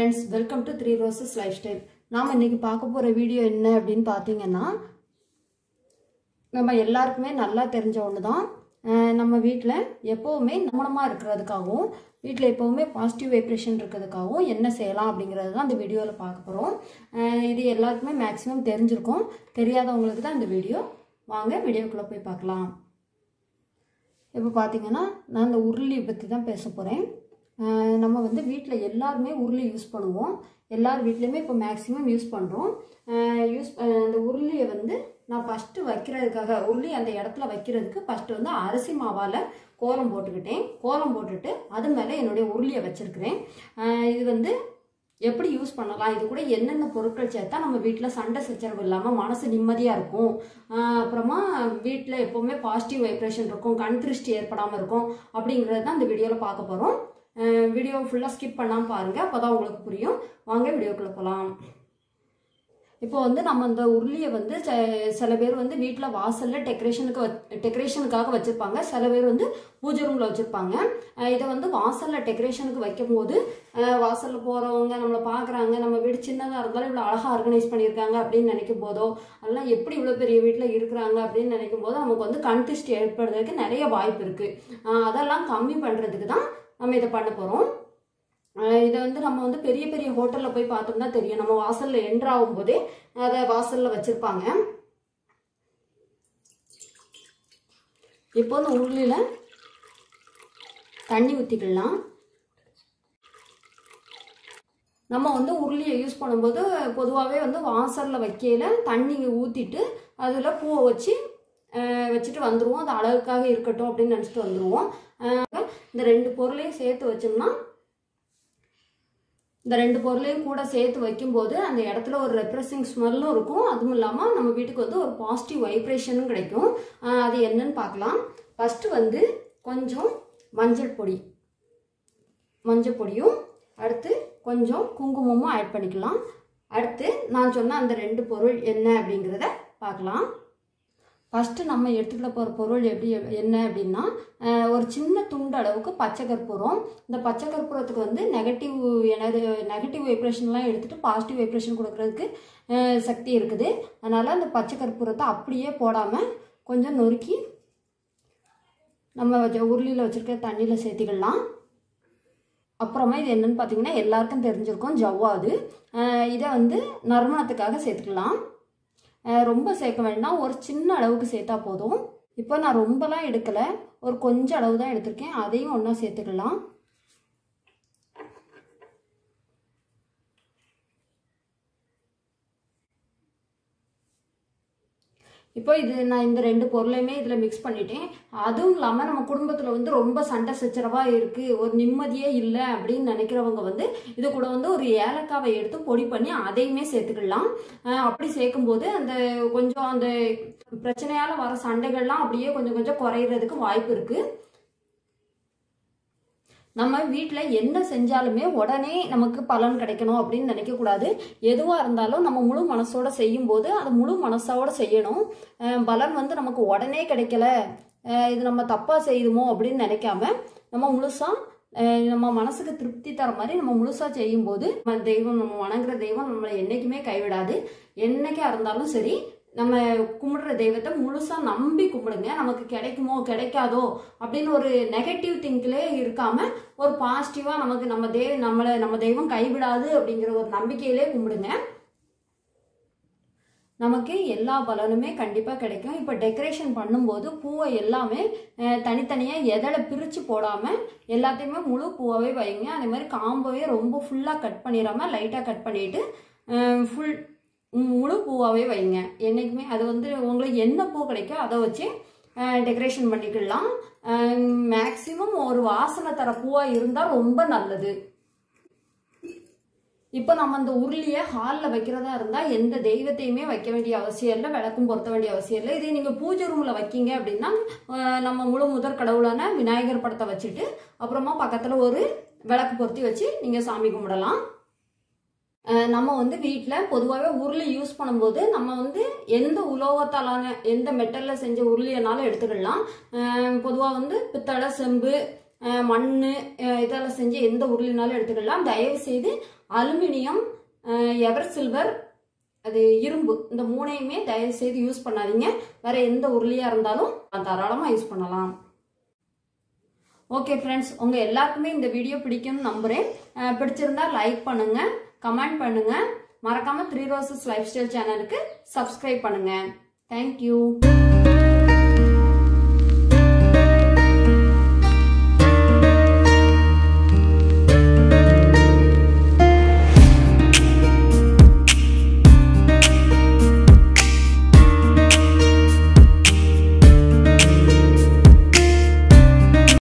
friends welcome to Three roses life lifestyle நாம் இன்னைக்கு பார்க்க போகிற வீடியோ என்ன அப்படின்னு பார்த்தீங்கன்னா நம்ம எல்லாருக்குமே நல்லா தெரிஞ்ச ஒன்று தான் அஹ் நம்ம வீட்டில் எப்போவுமே கவனமாக இருக்கிறதுக்காகவும் வீட்டில் எப்போவுமே பாசிட்டிவ் வைப்ரேஷன் இருக்கிறதுக்காகவும் என்ன செய்யலாம் அப்படிங்கிறது தான் இந்த வீடியோவில் பார்க்க போகிறோம் இது எல்லாருக்குமே மேக்ஸிமம் தெரிஞ்சிருக்கும் தெரியாதவங்களுக்கு தான் இந்த வீடியோ வாங்க வீடியோக்குள்ளே போய் பார்க்கலாம் இப்போ பார்த்தீங்கன்னா நான் இந்த உருளி பற்றி தான் பேச போகிறேன் நம்ம வந்து வீட்டில் எல்லாருமே உருளி யூஸ் பண்ணுவோம் எல்லார் வீட்லேயுமே இப்போ மேக்ஸிமம் யூஸ் பண்ணுறோம் யூஸ் அந்த உருளியை வந்து நான் ஃபஸ்ட்டு வைக்கிறதுக்காக உருளி அந்த இடத்துல வைக்கிறதுக்கு ஃபஸ்ட்டு வந்து அரிசி மாவால் கோலம் போட்டுக்கிட்டேன் கோலம் போட்டுட்டு அது மேலே என்னுடைய உருளியை வச்சுருக்கிறேன் இது வந்து எப்படி யூஸ் பண்ணலாம் இது கூட என்னென்ன பொருட்கள் சேர்த்தா நம்ம வீட்டில் சண்டை சச்சரவு இல்லாமல் மனசு நிம்மதியாக இருக்கும் ஆஹ் அப்புறமா வீட்டில் எப்போவுமே பாசிட்டிவ் வைப்ரேஷன் இருக்கும் கண் திருஷ்டி ஏற்படாமல் இருக்கும் அப்படிங்கிறது தான் இந்த வீடியோவில் பார்க்க போகிறோம் வீடியோ ஃபுல்லாக ஸ்கிப் பண்ணாமல் பாருங்கள் அப்போ தான் உங்களுக்கு புரியும் வாங்க வீடியோக்குள்ளே போகலாம் இப்போ வந்து நம்ம அந்த உருளியை வந்து ச- சில பேர் வந்து வீட்டில் வாசலில் டெக்கரேஷனுக்கு டெக்கரேஷனுக்காக வச்சுருப்பாங்க சில பேர் வந்து பூஜை ரூமில் வச்சுருப்பாங்க இதை வந்து வாசலில் டெக்கரேஷனுக்கு வைக்கும்போது வாசலில் போகிறவங்க நம்மளை பார்க்குறாங்க நம்ம வீடு சின்னதாக இருந்தாலும் இவ்வளோ அழகாக ஆர்கனைஸ் பண்ணியிருக்காங்க அப்படின்னு நினைக்கும் போதோ அதெல்லாம் எப்படி இவ்வளோ பெரிய வீட்டில் இருக்கிறாங்க அப்படின்னு நினைக்கும் போது நமக்கு வந்து கண் திருஷ்டி ஏற்படுறதுக்கு நிறைய வாய்ப்பு இருக்குது அதெல்லாம் கம்மி பண்ணுறதுக்கு தான் நம்ம இதை பண்ண போகிறோம் இதை வந்து நம்ம வந்து பெரிய பெரிய ஹோட்டலில் போய் பார்த்தோம்னா தெரியும் நம்ம வாசலில் என்ட்ரு ஆகும்போதே அதை வாசலில் வச்சுருப்பாங்க இப்போ இந்த உருளியில் தண்ணி ஊற்றிக்கலாம் நம்ம வந்து உருளியை யூஸ் பண்ணும்போது பொதுவாகவே வந்து வாசலில் வைக்கையில் தண்ணி ஊற்றிட்டு அதில் பூவை வச்சு அஹ், வச்சுட்டு வந்துடுவோம் அது அழகுக்காக இருக்கட்டும் அப்படின்னு நினச்சிட்டு வந்துடுவோம் அஹ், இந்த ரெண்டு பொருளையும் சேர்த்து வச்சோம்னா இந்த ரெண்டு பொருளையும் கூட சேர்த்து வைக்கும்போது அந்த இடத்துல ஒரு ரெப்ரெசிங் ஸ்மெல்லும் இருக்கும் அதுவும் இல்லாமல் நம்ம வீட்டுக்கு வந்து ஒரு பாசிட்டிவ் வைப்ரேஷனும் கிடைக்கும் ஆஹ் அது என்னன்னு பார்க்கலாம் ஃபஸ்ட்டு வந்து கொஞ்சம் மஞ்சள் பொடி மஞ்சள் பொடியும் அடுத்து கொஞ்சம் குங்குமமும் ஆட் பண்ணிக்கலாம் அடுத்து நான் சொன்ன அந்த ரெண்டு பொருள் என்ன அப்படிங்கிறத பார்க்கலாம் ஃபஸ்ட்டு நம்ம எடுத்துக்கிட்ட போகிற பொருள் எப்படி என்ன அப்படின்னா அஹ், ஒரு சின்ன துண்டு அளவுக்கு பச்சை கற்பூரம் இந்த பச்சை கற்பூரத்துக்கு வந்து நெகட்டிவ் எனது நெகட்டிவ் வைப்ரேஷன்லாம் எடுத்துகிட்டு பாசிட்டிவ் வைப்ரேஷன் கொடுக்கறதுக்கு அஹ், சக்தி இருக்குது அதனால் அந்த பச்சை கற்பூரத்தை அப்படியே போடாமல் கொஞ்சம் நொறுக்கி நம்ம வச்ச- உருளியில் வச்சுருக்க தண்ணியில் சேர்த்திக்கலாம் அப்புறமா இது என்னன்னு பார்த்தீங்கன்னா எல்லாருக்கும் தெரிஞ்சிருக்கும் ஜவ்வாது அஹ், இதை வந்து நறுமணத்துக்காக சேர்த்துக்கலாம் அஹ் ரொம்ப சேர்க்க வேண்டாம் ஒரு சின்ன அளவுக்கு சேர்த்தா போதும் இப்போ நான் ரொம்பலாம் எடுக்கலை ஒரு கொஞ்சம் அளவு தான் எடுத்திருக்கேன் அதையும் ஒன்றா சேர்த்துக்கலாம் இப்போ இது நான் இந்த ரெண்டு பொருளையுமே இதில் மிக்ஸ் பண்ணிட்டேன் அதுவும் இல்லாமல் நம்ம குடும்பத்தில் வந்து ரொம்ப சண்டை சச்சரவாக இருக்குது ஒரு நிம்மதியே இல்லை அப்படின்னு நினைக்கிறவங்க வந்து இது கூட வந்து ஒரு ஏலக்காவை எடுத்து பொடி பண்ணி அதையுமே சேர்த்துக்கலாம் அஹ் அப்படி சேர்க்கும்போது அந்த கொஞ்சம் அந்த பிரச்சனையால் வர சண்டைகள்லாம் அப்படியே கொஞ்சம் கொஞ்சம் குறையிறதுக்கு வாய்ப்பு இருக்குது நம்ம வீட்டில் என்ன செஞ்சாலுமே உடனே நமக்கு பலன் கிடைக்கணும் அப்படின்னு நினைக்கக்கூடாது எதுவாக இருந்தாலும் நம்ம முழு மனசோட செய்யும்போது அதை முழு மனசோட செய்யணும் அஹ் பலன் வந்து நமக்கு உடனே கிடைக்கல அஹ் இது நம்ம தப்பாக செய்யுமோ அப்படின்னு நினைக்காம நம்ம முழுசாக நம்ம மனசுக்கு திருப்தி தர மாதிரி நம்ம முழுசாக செய்யும்போது நம்ம தெய்வம் நம்ம வணங்குற தெய்வம் நம்மளை என்றைக்குமே கைவிடாது என்னைக்கா இருந்தாலும் சரி நம்ம கும்பிடுற தெய்வத்தை முழுசா நம்பி கும்பிடுங்க நமக்கு கிடைக்குமோ கிடைக்காதோ அப்படின்னு ஒரு நெகட்டிவ் திங்க்லே இருக்காம ஒரு பாசிட்டிவா நமக்கு நம்ம தெய்வ நம்மளை நம்ம தெய்வம் கைவிடாது அப்படிங்கிற ஒரு நம்பிக்கையிலே கும்பிடுங்க நமக்கு எல்லா பலனுமே கண்டிப்பாக கிடைக்கும் இப்போ டெக்கரேஷன் பண்ணும்போது பூவை எல்லாமே அஹ், தனித்தனியா எதில் பிரித்து போடாமல் எல்லாத்தையுமே முழு பூவாகவே வைங்க அதே மாதிரி காம்பவே ரொம்ப ஃபுல்லாக கட் பண்ணிடாம லைட்டாக கட் பண்ணிட்டு ஃபுல் முழு பூவாகவே வைங்க என்றைக்குமே அது வந்து உங்களுக்கு என்ன பூ கிடைக்கோ அதை வச்சு டெக்கரேஷன் பண்ணிக்கலாம் மேக்ஸிமம் ஒரு வாசனை தர பூவாக இருந்தால் ரொம்ப நல்லது இப்போ நம்ம அந்த உருளியை ஹாலில் வைக்கிறதா இருந்தால் எந்த தெய்வத்தையுமே வைக்க வேண்டிய அவசியம் இல்லை விளக்கும் பொருத்த வேண்டிய அவசியம் இல்லை இதே நீங்கள் பூஜை ரூமில் வைக்கீங்க அப்படின்னா அஹ், நம்ம முழு முதற் கடவுளான விநாயகர் படத்தை வச்சுட்டு அப்புறமா பக்கத்தில் ஒரு விளக்கு பொருத்தி வச்சு நீங்கள் சாமி கும்பிடலாம் அஹ் நம்ம வந்து வீட்டில் பொதுவாகவே உருளி யூஸ் பண்ணும்போது நம்ம வந்து எந்த உலோகத்தாலான எந்த மெட்டலில் செஞ்ச உருளியனாலும் எடுத்துக்கலாம் பொதுவாக வந்து பித்தளை செம்பு மண் இதெல்லாம் செஞ்சு எந்த உருளினாலும் எடுத்துக்கலாம் தயவு செய்து அலுமினியம் எவர் சில்வர் அது இரும்பு இந்த மூணையுமே தயவு செய்து யூஸ் பண்ணாதீங்க வேற எந்த உருளியாக இருந்தாலும் தாராளமாக யூஸ் பண்ணலாம் ஓகே ஃப்ரெண்ட்ஸ் உங்கள் எல்லாருக்குமே இந்த வீடியோ பிடிக்கும்னு நம்புகிறேன் அஹ் பிடிச்சிருந்தா லைக் பண்ணுங்க கமெண்ட் பண்ணுங்க மறக்காம த்ரீ ரோசஸ் லைஃப் ஸ்டைல் சேனலுக்கு சப்ஸ்கிரைப் பண்ணுங்க தேங்க்யூ